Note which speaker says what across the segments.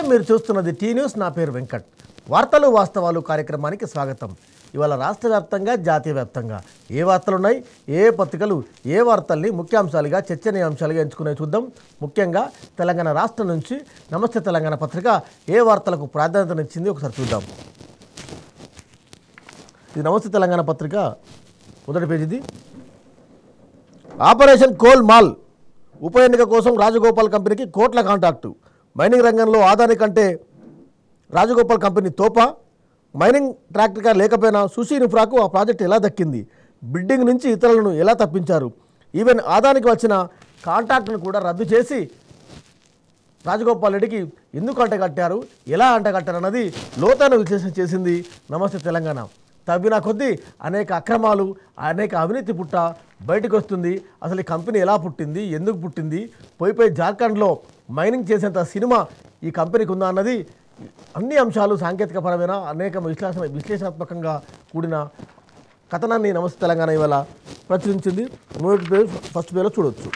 Speaker 1: మీరు చూస్తున్నది tea news నా పేరు వెంకట్ వార్తలు వాస్తవాలు కార్యక్రమానికి స్వాగతం ఇవాళ రాష్ట్ర వ్యాప్తంగా జాతీయ వ్యాప్తంగా ఏ వార్తలు ఉన్నాయి ఏ పత్రికలు ఏ వార్తల్ని ముఖ్యాంశాలుగా చర్చనీయాంశాలుగా ఎంచుకునే చూద్దాం ముఖ్యంగా తెలంగాణ రాష్ట్రం నుంచి నమస్తే తెలంగాణ పత్రిక ఏ వార్తలకు ప్రాధాన్యతనిచ్చింది ఒకసారి చూద్దాం ఇది నమస్తే తెలంగాణ పత్రిక మొదటి పేజీది ఆపరేషన్ కోల్ మాల్ ఉప ఎన్నిక కోసం రాజగోపాల్ కంపెనీకి కోట్ల కాంటాక్టు మైనింగ్ రంగంలో ఆదాని కంటే రాజగోపాల్ కంపెనీ తోప మైనింగ్ ట్రాక్టర్గా లేకపోయినా సుషీ ఇన్ఫ్రాకు ఆ ప్రాజెక్ట్ ఎలా దక్కింది బిడ్డింగ్ నుంచి ఇతరులను ఎలా తప్పించారు ఈవెన్ ఆదానికి వచ్చిన కాంట్రాక్ట్ను కూడా రద్దు చేసి రాజగోపాల్ రెడ్డికి ఎందుకు అంటగట్టారు ఎలా అంటగట్టారు అన్నది లోతైన విశ్లేషణ చేసింది నమస్తే తెలంగాణ తవ్విన కొద్దీ అనేక అక్రమాలు అనేక అవినీతి పుట్ట బయటకు వస్తుంది అసలు ఈ కంపెనీ ఎలా పుట్టింది ఎందుకు పుట్టింది పోయి పోయి జార్ఖండ్లో మైనింగ్ చేసేంత సినిమా ఈ కంపెనీకి ఉందా అన్నది అన్ని అంశాలు సాంకేతికపరమైన అనేక విశ్లేషణ విశ్లేషణాత్మకంగా కూడిన కథనాన్ని నమస్తే తెలంగాణ ఇవాళ ప్రచురించింది మొదటి పేరు ఫస్ట్ పేరులో చూడొచ్చు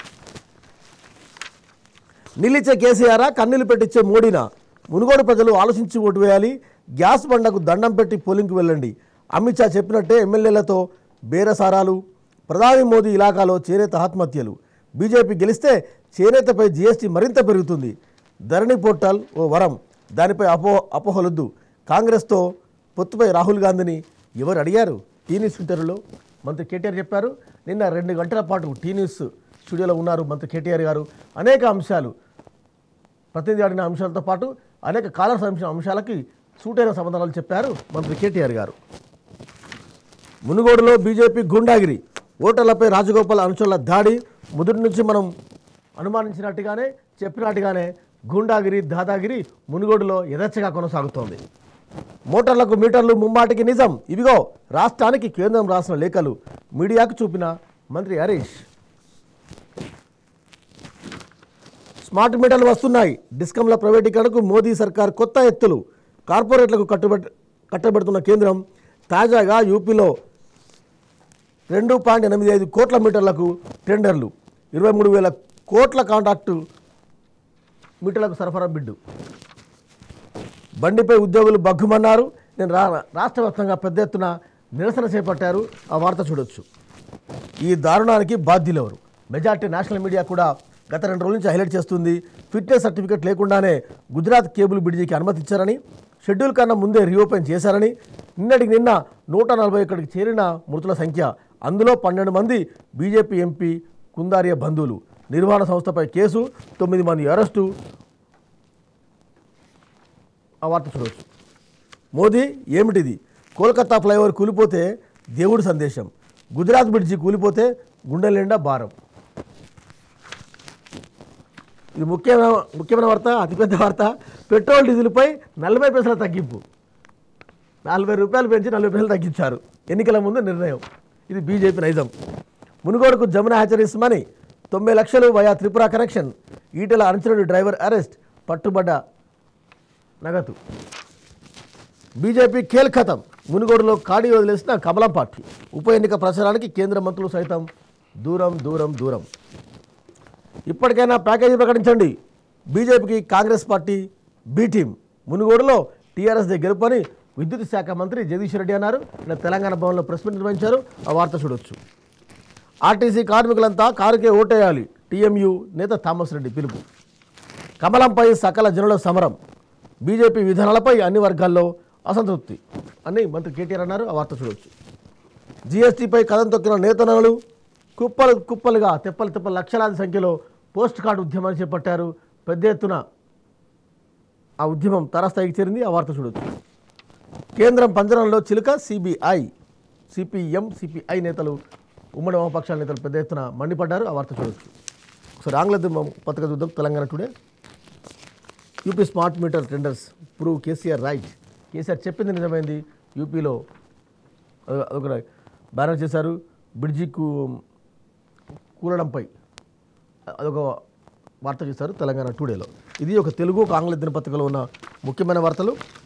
Speaker 1: నిలిచే కేసీఆర్ కన్నీళ్లు పెట్టించే మోడీనా మునుగోడు ప్రజలు ఆలోచించి ఓటు వేయాలి గ్యాస్ బండకు దండం పెట్టి పోలింగ్కి వెళ్ళండి అమిత్ షా చెప్పినట్టే ఎమ్మెల్యేలతో బేరసారాలు ప్రధాని మోదీ ఇలాకాలో చేనేత ఆత్మహత్యలు బీజేపీ గెలిస్తే చేనేతపై జీఎస్టీ మరింత పెరుగుతుంది ధరణి పోర్టల్ ఓ వరం దానిపై అపో అపోహలొద్దు కాంగ్రెస్తో పొత్తుపై రాహుల్ గాంధీని ఎవరు అడిగారు టీ న్యూస్ ఇంటర్వ్యూలో మంత్రి కేటీఆర్ చెప్పారు నిన్న రెండు గంటల పాటు టీ న్యూస్ స్టూడియోలో ఉన్నారు మంత్రి కేటీఆర్ గారు అనేక అంశాలు ప్రతినిధి అడిగిన అంశాలతో పాటు అనేక కాలర్ అంశ అంశాలకి సూటైన సమాధానాలు చెప్పారు మంత్రి కేటీఆర్ గారు మునుగోడులో బీజేపీ గుండాగిరి ఓటర్లపై రాజగోపాల్ అనుచరుల దాడి మొదటి నుంచి మనం అనుమానించినట్టుగానే చెప్పినట్టుగానే గుండాగిరి దాదాగిరి మునుగోడులో యథేచ్ఛగా కొనసాగుతోంది మోటార్లకు మీటర్లు ముమ్మాటికి నిజం ఇవిగో రాష్ట్రానికి కేంద్రం రాసిన లేఖలు మీడియాకు చూపిన మంత్రి హరీష్ స్మార్ట్ మీటర్లు వస్తున్నాయి డిస్కంల ప్రైవేటీకరణకు మోదీ సర్కార్ కొత్త ఎత్తులు కార్పొరేట్లకు కట్టుబెట్ కట్టబెడుతున్న కేంద్రం తాజాగా యూపీలో రెండు పాయింట్ ఎనిమిది ఐదు కోట్ల మీటర్లకు టెండర్లు ఇరవై మూడు వేల కోట్ల కాంట్రాక్టు మీటర్లకు సరఫరా బిడ్డు బండిపై ఉద్యోగులు బగ్గుమన్నారు నేను రా రాష్ట్ర వ్యాప్తంగా పెద్ద ఎత్తున నిరసన చేపట్టారు ఆ వార్త చూడొచ్చు ఈ దారుణానికి బాధ్యులెవరు మెజార్టీ నేషనల్ మీడియా కూడా గత రెండు రోజుల నుంచి హైలైట్ చేస్తుంది ఫిట్నెస్ సర్టిఫికేట్ లేకుండానే గుజరాత్ కేబుల్ బ్రిడ్జికి అనుమతి ఇచ్చారని షెడ్యూల్ కన్నా ముందే రీఓపెన్ చేశారని నిన్నటికి నిన్న నూట నలభై ఒకటికి చేరిన మృతుల సంఖ్య అందులో పన్నెండు మంది బీజేపీ ఎంపీ కుందారియ బంధువులు నిర్వహణ సంస్థపై కేసు తొమ్మిది మంది అరెస్టు ఆ వార్త చూడవచ్చు మోదీ ఏమిటిది కోల్కతా ఫ్లైఓవర్ కూలిపోతే దేవుడి సందేశం గుజరాత్ బ్రిడ్జి కూలిపోతే గుండెల నిండా భారం ఇది ముఖ్యమైన ముఖ్యమైన వార్త అతిపెద్ద వార్త పెట్రోల్ డీజిల్పై నలభై పైసల తగ్గింపు నలభై రూపాయలు పెంచి నలభై పైసలు తగ్గించారు ఎన్నికల ముందు నిర్ణయం ఇది బీజేపీ నైజం మునుగోడుకు జమున హ్యాచరీస్ మనీ తొంభై లక్షలు వయా త్రిపుర కనెక్షన్ ఈటెల అనుచరుడు డ్రైవర్ అరెస్ట్ పట్టుబడ్డ నగదు బీజేపీ ఖేల్ ఖతం మునుగోడులో కాడి వదిలేసిన కమలం పార్టీ ఉప ఎన్నిక ప్రచారానికి కేంద్ర మంత్రులు సైతం దూరం దూరం దూరం ఇప్పటికైనా ప్యాకేజీ ప్రకటించండి బీజేపీకి కాంగ్రెస్ పార్టీ బీ టీం మునుగోడులో టీఆర్ఎస్ గెలుపని విద్యుత్ శాఖ మంత్రి జగదీష్ రెడ్డి అన్నారు ఇలా తెలంగాణ భవన్లో ప్రెస్ మీట్ నిర్వహించారు ఆ వార్త చూడొచ్చు ఆర్టీసీ కార్మికులంతా కారుకే ఓటేయాలి టీఎంయు నేత థామస్ రెడ్డి పిలుపు కమలంపై సకల జనుల సమరం బీజేపీ విధానాలపై అన్ని వర్గాల్లో అసంతృప్తి అని మంత్రి కేటీఆర్ అన్నారు ఆ వార్త చూడవచ్చు జీఎస్టీపై కథం తొక్కిన నేతనలు కుప్పలు కుప్పలుగా తెప్పలు తెప్పలు లక్షలాది సంఖ్యలో పోస్ట్ కార్డు ఉద్యమాన్ని చేపట్టారు పెద్ద ఎత్తున ఆ ఉద్యమం తారాస్థాయికి చేరింది ఆ వార్త చూడొచ్చు కేంద్రం పంజరంలో చిలుక సిబిఐ సిపిఎం సిపిఐ నేతలు ఉమ్మడి వామపక్షాల నేతలు పెద్ద ఎత్తున మండిపడ్డారు ఆ వార్త చూడొచ్చు ఒకసారి ఆంగ్ల దిమ్మం పత్రిక చూద్దాం Telangana today UP smart meter tenders prove KCR right KCR చెప్పింది నిజమైంది యూపీలో అదొక- అదొక బ్యానర్ చేశారు బ్రిడ్జి కూ కూలడంపై అదొక వార్త చేశారు తెలంగాణ టుడేలో ఇది ఒక తెలుగు ఒక ఆంగ్ల దినపత్రికలో ఉన్న ముఖ్యమైన వార్తలు